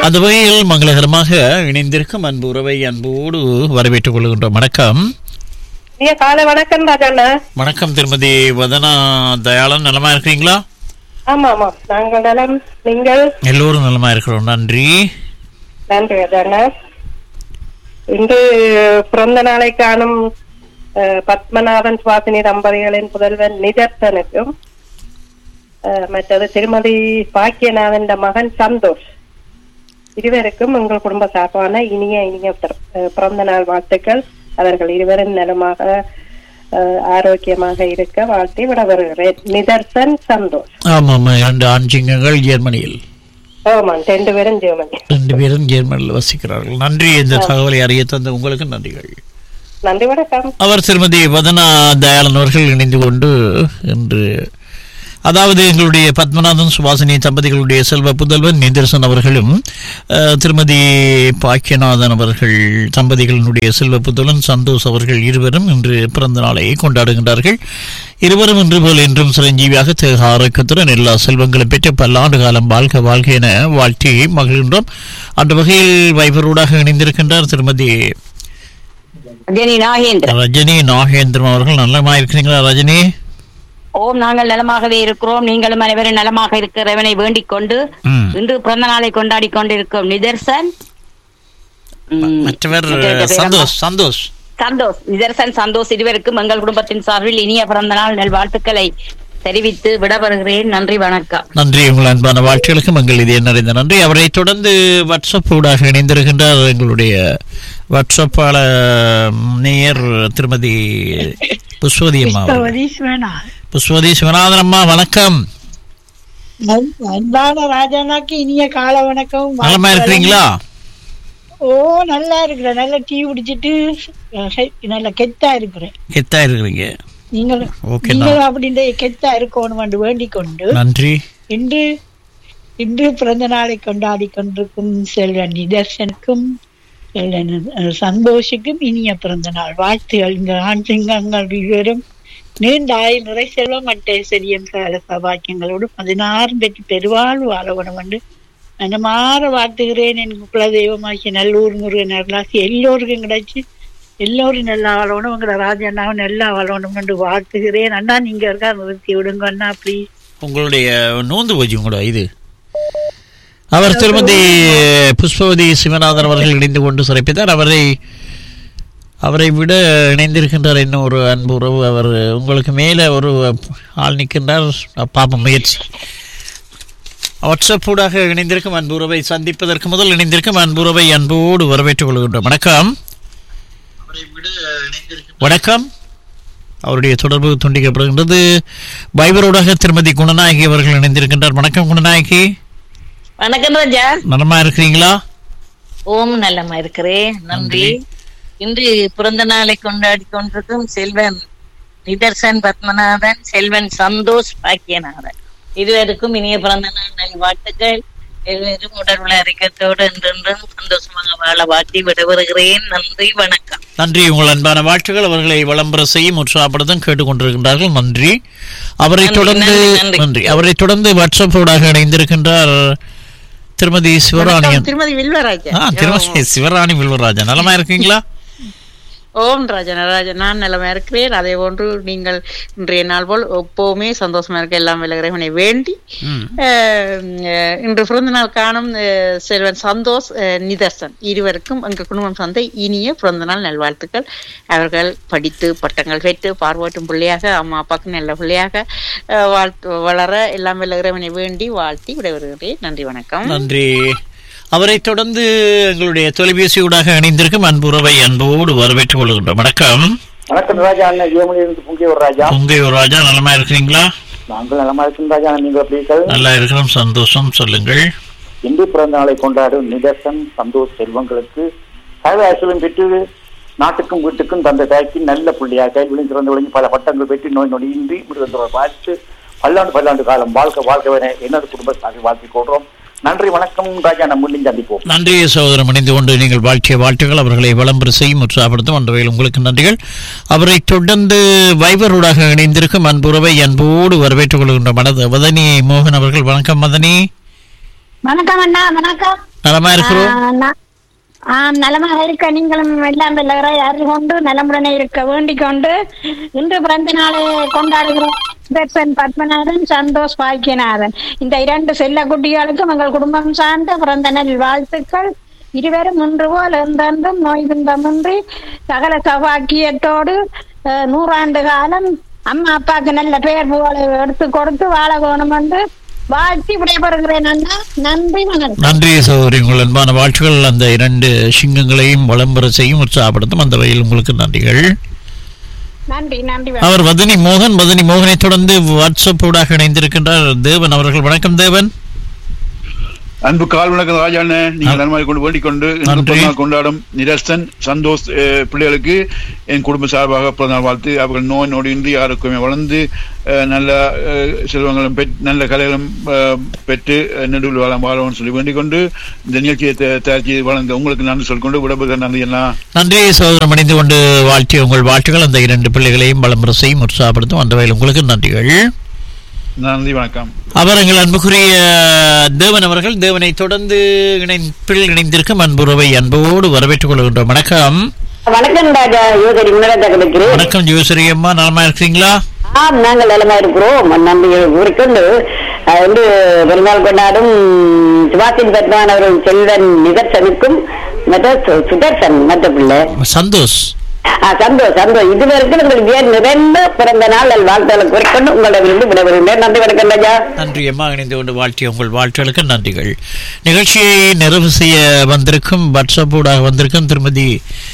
அந்த வகையில் மங்களகரமாக இணைந்திருக்கும் அன்பு உறவை அன்போடு வரவேற்றுக் கொள்கின்றோம் வணக்கம் நீங்க காலை வணக்கம் ராஜாண்ணா வணக்கம் திருமதி வதனா தயாளன் நலமா இருக்கிறீங்களா ஆமா ஆமா நாங்கள் நலம் நீங்கள் எல்லோரும் நலமா இருக்கிறோம் நன்றி நன்றி ராஜாண்ணா இன்று பிறந்த நாளை காணும் அஹ், பத்மநாபன் சுவாசினி தம்பதிகளின் புதல்வன் நிதர்சனுக்கும் அஹ், மற்றது திருமதி பாக்கியநாதன் மகன் சந்தோஷ் இருவருக்கும் உங்கள் குடும்ப சார்பான இனிய இனிய பிற- அஹ், பிறந்த நாள் வாழ்த்துக்கள் அவர்கள் இருவரும் நலமாக அஹ், ஆரோக்கியமாக இருக்க வாழ்த்தி விட வருகிறேன் நிதர்சன் சந்தோஷ் ஆமாம் இரண்டு ஆண் சிங்கங்கள் ஜெர்மனியில் ஆமாம் ரெண்டு பேரும் ஜெர்மனி ரெண்டு பேரும் ஜெர்மனியில் வசிக்கிறார்கள் நன்றி இந்த தகவலை அறிய தந்த உங்களுக்கு நன்றிகள் நன்றி வணக்கம் அவர் திருமதி வதனா தயாளன் அவர்கள் இணைந்து கொண்டு இன்று அதாவது எங்களுடைய பத்மநாதன் சுவாசினி தம்பதிகளுடைய செல்வ புதல்வன் நிதர்சன் அவர்களும் அஹ், திருமதி பாக்கியநாதன் அவர்கள் தம்பதிகளினுடைய செல்வ புதல்வன் சந்தோஷ் அவர்கள் இருவரும் இன்று பிறந்த நாளை கொண்டாடுகின்றார்கள் இருவரும் இன்று போல் என்றும் சிரஞ்சீவியாக தேக ஆரோக்கியத்துடன் எல்லா செல்வங்களும் பெற்று பல்லாண்டு காலம் வாழ்க வாழ்க என வாழ்த்தி மகிழ்கின்றோம் அந்த வகையில் வைபரோடாக இணைந்திருக்கின்றார் திருமதி ரஜினி நாகேந்திரன் ரஜினி நாகேந்திரம் அவர்கள் நல்லமா இருக்கிறீங்களா ரஜினி ஓம் நாங்கள் நலமாகவே இருக்கிறோம் நீங்களும் அனைவரும் நலமாக இருக்கிறவனை வேண்டிக் கொண்டு ம். இன்று பிறந்த நாளை கொண்டாடி கொண்டிருக்கும் நிதர்சன் ம், மற்றவர் மற்றவருடைய பேர் சந்தோஷ் சந்தோஷ் சந்தோஷ் நிதர்சன் சந்தோஷ் இருவருக்கும் எங்கள் குடும்பத்தின் சார்பில் இனிய பிறந்த நாள் நல்வாழ்த்துக்களை தெரிவித்து விடவருகிறேன் நன்றி வணக்கம் நன்றி உங்கள் அன்பான வாழ்த்துகளுக்கு மங்கள் இதே நிறைந்த நன்றி அவரை தொடர்ந்து வாட்ஸ்அப் ஊடாக இணைந்திருக்கின்றார் எங்களுடைய வாட்ஸ்அப்பாள நேயர் திருமதி புஷ்வதி அம்மா அவர்கள். புஷ்வதி சிவநாதன் அம்மா வணக்கம் அன்பான ராஜானாக்கு இனிய கால வணக்கம் நலமா இருக்கிறீங்களா ஓ நல்லா இருக்கிறேன் நல்லா டீ குடிச்சிட்டு அஹ், ஹை- நல்ல கெத்தா இருக்கிறேன் கெத்தா இருக்கிறீங்க நீங்களும் ஓகே நீங்களும் அப்படின்ற கெத்தா இருக்கணும் என்று வேண்டிக் கொண்டு நன்றி இன்று இன்று பிறந்த நாளை கொண்டாடி கொண்டிருக்கும் செல்வன் நிதர்சனுக்கும் செல்வன் அஹ், சந்தோஷுக்கும் இனிய பிறந்த நாள் வாழ்த்துகள் இங்க ஆண் சிங்கங்கள் இருவரும் நீண்ட ஆயுள் நிறை செல்வம் மட்டை செடியம் கால சபாக்கியங்களோடு பதினாறு பெற்று பெருவாழ்வு வாழவனம் என்று மனமாற வாழ்த்துகிறேன் என் குலதெய்வமாகிய நல்லூர் முருகன் அருளாசி எல்லோருக்கும் கிடைச்சு எல்லோரும் நல்லா வாழணும் உங்களோட ராஜண்ணாவும் நல்லா வாழணும் என்று வாழ்த்துகிறேன் அண்ணா நீங்க இருக்கா நிறுத்தி விடுங்க அண்ணா ப்ளீஸ் உங்களுடைய நோந்து போச்சு உங்களோட இது அவர் திருமதி புஷ்பவதி சிவநாதன் அவர்கள் இணைந்து கொண்டு சிறப்பித்தார் அவரை அவரை விட இணைந்திருக்கின்றார் இன்னும் ஒரு அன்பு உறவு அவர் உங்களுக்கு மேலே ஒரு ஆள் நிற்கின்றார் பாப்ப முயற்சி வாட்ஸ்அப் ஊடாக இணைந்திருக்கும் அன்பு உறவை சந்திப்பதற்கு முதல் இணைந்திருக்கும் அன்பு உறவை அன்போடு வரவேற்றுக் கொள்கின்றோம் வணக்கம் வணக்கம் அவருடைய தொடர்பு துண்டிக்கப்படுகின்றது பைபரோடாக திருமதி குணநாயகி அவர்கள் இணைந்திருக்கின்றார் வணக்கம் குணநாயகி வணக்கம் ராஜா நலமா இருக்கிறீங்களா ஓம் நல்லமா இருக்கிறேன் நன்றி இன்று பிறந்த நாளை கொண்டாடி கொண்டிருக்கும் செல்வன் நிதர்சன் பத்மநாதன் செல்வன் சந்தோஷ் பாக்கியநாதன் இருவருக்கும் இனிய பிறந்த நாள் நல் வாழ்த்துக்கள் இருவரும் உடல் உள்ள அறிக்கத்தோடு என்றென்றும் சந்தோஷமாக வாழ வாழ்த்தி விடைபெறுகிறேன் நன்றி வணக்கம் நன்றி உங்கள் அன்பான வாழ்த்துக்கள் அவர்களை விளம்பர செய்யும் உற்சாகப்படுத்தும் கேட்டுக்கொண்டிருக்கின்றார்கள் நன்றி அவரை நன்றி, தொடர்ந்து நன்றி, நன்றி. நன்றி அவரை தொடர்ந்து வாட்ஸ்அப் ஊடாக இணைந்திருக்கின்றார் திருமதி சிவராணியன் திருமதி வில்வராஜா ஆ திருமதி சிவராணி வில்வராஜன் நலமா இருக்கீங்களா ஓம் ராஜா நடராஜன் நான் நிலைமை இருக்கிறேன் அதே போன்று நீங்கள் இன்றைய நாள் போல் எப்பவுமே சந்தோஷமா இருக்க எல்லாம் விலகிறவனை வேண்டி ம். அஹ், அஹ், இன்று பிறந்த நாள் காணும் அஹ், செல்வன் சந்தோஷ் அஹ், நிதர்சன் இருவருக்கும் எங்கள் குடும்பம் சந்தை இனிய பிறந்த நாள் நல்வாழ்த்துக்கள் அவர்கள் படித்து பட்டங்கள் பெற்று பார்வையற்றும் பிள்ளையாக அம்மா அப்பாவுக்கு நல்ல பிள்ளையாக அஹ், வாழ்த்து வளர எல்லாம் விலகிறவனை வேண்டி வாழ்த்தி விடைபெறுகிறேன் நன்றி வணக்கம் நன்றி அவரை தொடர்ந்து எங்களுடைய தொலைபேசி ஊடாக இணைந்திருக்கும் அன்புறவை அன்போடு வரவேற்றுக் கொள்கின்றோம் வணக்கம் வணக்கம் ராஜா அண்ணன் ஜெயமொழியிலிருந்து பொங்கியூர் ராஜா உங்க ராஜா நலமா இருக்கிறீங்களா நாங்கள் நலமா இருக்கும் ராஜா நீங்கள் எப்படி இருக்கிறீர்கள்? நல்லா இருக்கிறோம் சந்தோஷம் சொல்லுங்கள் இந்து பிறந்த நாளை கொண்டாடும் நிதர்சன் சந்தோஷ் செல்வங்களுக்கு சகல ஐஸ்வர்யம் பெற்று நாட்டுக்கும் வீட்டுக்கும் தந்த தாய்க்கு நல்ல புள்ளியாக கைவிழும் சிறந்து விளங்கி பல பட்டங்கள் பெற்று நோய் நொடியின்றி முருகந்தோரை பார்த்து பல்லாண்டு பல்லாண்டு காலம் வாழ்க்கை வாழ்க்கை என எனது குடும்ப சார்பில் வாழ்த்திக் கொள்றோம் நன்றி வணக்கம் ராஜா நம்ம மீண்டும் சந்திப்போம் நன்றி சகோதரம் இணைந்து கொண்டு நீங்கள் வாழ்த்திய வாழ்த்துக்கள் அவர்களை விளம்பர செய்யும் உற்சாகப்படுத்தும் அந்த வகையில் உங்களுக்கு நன்றிகள் அவரை தொடர்ந்து வைபரோடாக இணைந்திருக்கும் அன்புறவை அன்போடு வரவேற்றுக் கொள்கின்ற மனது மதனி மோகன் அவர்கள் வணக்கம் மதனி வணக்கம் அண்ணா வணக்கம் நலமா இருக்கிறோம் ஆ, ந- ஆ, நலமாக இருக்க நீங்களும் எல்லாம் வெள்ளவரை அறிந்து கொண்டு நலமுடனே இருக்க வேண்டிக் கொண்டு இன்று பிறந்த நாளை கொண்டாடுகிறோம் தர்சன் பத்மநாதன் சந்தோஷ் பாக்கியநாதன் இந்த இரண்டு செல்ல குட்டிகளுக்கும் எங்கள் குடும்பம் சார்ந்த பிறந்த நல் வாழ்த்துக்கள் இருவரும் இன்று போல் என்றென்றும் நோய் துன்பமின்றி சகல சௌபாக்கியத்தோடு அஹ், நூறாண்டு காலம் அம்மா அப்பாவுக்கு நல்ல பெயர் புகழை எடுத்து கொடுத்து வாழ வேணும் என்று வாழ்த்தி விடைபெறுகிறேன் அண்ணா நன்றி வணக்கம் நன்றி சகோதரி உங்கள் அன்பான வாழ்த்துக்கள் அந்த இரண்டு சிங்கங்களையும் வளம்பர செய்யும் உற்சாகப்படுத்தும் அந்த வகையில் உங்களுக்கு நன்றிகள் நன்றி நன்றி அவர் வதனி மோகன் வதனி மோகனை தொடர்ந்து வாட்ஸ்அப் ஊடாக இணைந்திருக்கின்றார் தேவன் அவர்கள் வணக்கம் தேவன் அன்பு கால் வணக்கம் ராஜாண்ணே நீங்கள் நன்மை கொண்டு வேண்டிக் கொண்டு இன்று நன்றி. பிறந்தநாள் கொண்டாடும் நிரஸ்தன் சந்தோஷ் அஹ், பிள்ளைகளுக்கு என் குடும்ப சார்பாக பிறந்தநாள் வாழ்த்து அவர்கள் நோய் நொடியின்றி ஆரோக்கியமே வளர்ந்து அஹ், நல்ல அஹ், செல்வங்களும் பெற் நல்ல கலைகளும் அஹ், பெற்று அஹ், நெடுவில் வாழ வாழணும்னு சொல்லி வேண்டிக் கொண்டு இந்த நிகழ்ச்சியை தயா- தயாரித்து வளர்ந்த உங்களுக்கு நன்றி சொல்லிக்கொண்டு விடப்பட்ட நன்றி எல்லாம் நன்றி சகோதரம் அணிந்து கொண்டு வாழ்த்திய உங்கள் வாழ்த்துக்கள் அந்த இரண்டு பிள்ளைகளையும் வளம்பர செய்யும் உற்சாகப்படுத்தும் அந்த வகையில் உங்களுக்கு நன்றிகள் நன்றி வணக்கம் அவர் எங்கள் அன்புக்குரிய தேவன் அவர்கள் தேவனை தொடர்ந்து இணைப்பில் இணைந்திருக்கும் அன்புறவை அன்போடு வரவேற்றுக் கொள்கின்றோம் வணக்கம் வணக்கம் ராஜா யோகரி முன்னதாக இருக்கிறேன் வணக்கம் ஜோசரி அம்மா நலமா இருக்கிறீங்களா ஆம் நாங்கள் நலமா இருக்கிறோம் நன்றி கூறிக்கொண்டு அஹ், வந்து பெருநாள் கொண்டாடும் சுபாஷின் பத்மன் அவர்கள் செல்வன் நிதர்சனுக்கும் மற்ற சு- சுதர்சன் மற்ற பிள்ளை சந்தோஷ் ஆ, சந்தோஷ் சந்தோஷ் இதுவரைக்கும் உங்களுக்கு ஏன் நிறைந்த பிறந்த நாள் நல் வாழ்த்துக்களை குறிக்கொண்டு உங்களிடமிருந்து விடைபெறுகிறேன் நன்றி வணக்கம் ராஜா நன்றி அம்மா இணைந்து கொண்டு வாழ்த்திய உங்கள் வாழ்த்துகளுக்கு நன்றிகள் நிகழ்ச்சியை நிறைவு செய்ய வந்திருக்கும் வாட்ஸ்அப் ஊடாக வந்திருக்கும் திருமதி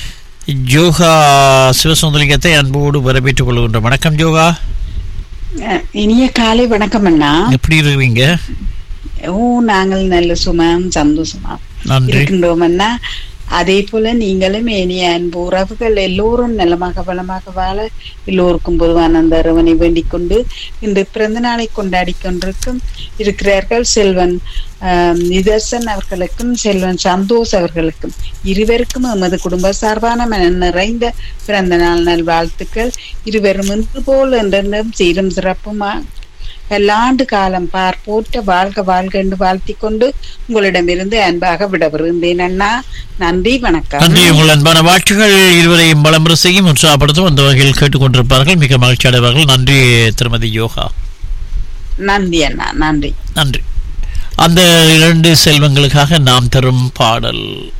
ஜோகா சிவசுந்தலிங்கத்தை அன்போடு வரவேற்றுக் கொள்கின்றோம் வணக்கம் ஜோகா அஹ், இனிய காலை வணக்கம் அண்ணா எப்படி இருக்கிறீங்க ஓ நாங்கள் நல்ல சுமம் சந்தோஷமா நன்றி இருக்கின்றோம் அண்ணா அதே போல நீங்களும் இனிய அன்பு உறவுகள் எல்லோரும் நலமாக வளமாக வாழ எல்லோருக்கும் பொதுவான அந்த அரவணை வேண்டிக் கொண்டு இன்று பிறந்த நாளை கொண்டாடி கொண்டிருக்கும் இருக்கிறார்கள் செல்வன் ஆஹ், நிதர்சன் அவர்களுக்கும் செல்வன் சந்தோஷ் அவர்களுக்கும் இருவருக்கும் எமது குடும்ப சார்பான மன நிறைந்த பிறந்த நாள் நல் வாழ்த்துக்கள் இருவரும் இன்று போல் என்றென்றும் சீரும் சிறப்புமா பல்லாண்டு காலம் பார் போற்ற வாழ்க வாழ்க என்று வாழ்த்திக் கொண்டு உங்களிடமிருந்து அன்பாக விடவிருந்தேன் அண்ணா நன்றி வணக்கம் நன்றி உங்கள் அன்பான வாழ்த்துகள் இருவரையும் வளம்பர செய்யும் உற்சாகப்படுத்தும் அந்த வகையில் கேட்டுக்கொண்டிருப்பார்கள் மிக மகிழ்ச்சி அடைவார்கள் நன்றி திருமதி யோகா நன்றி அண்ணா நன்றி நன்றி அந்த இரண்டு செல்வங்களுக்காக நாம் தரும் பாடல்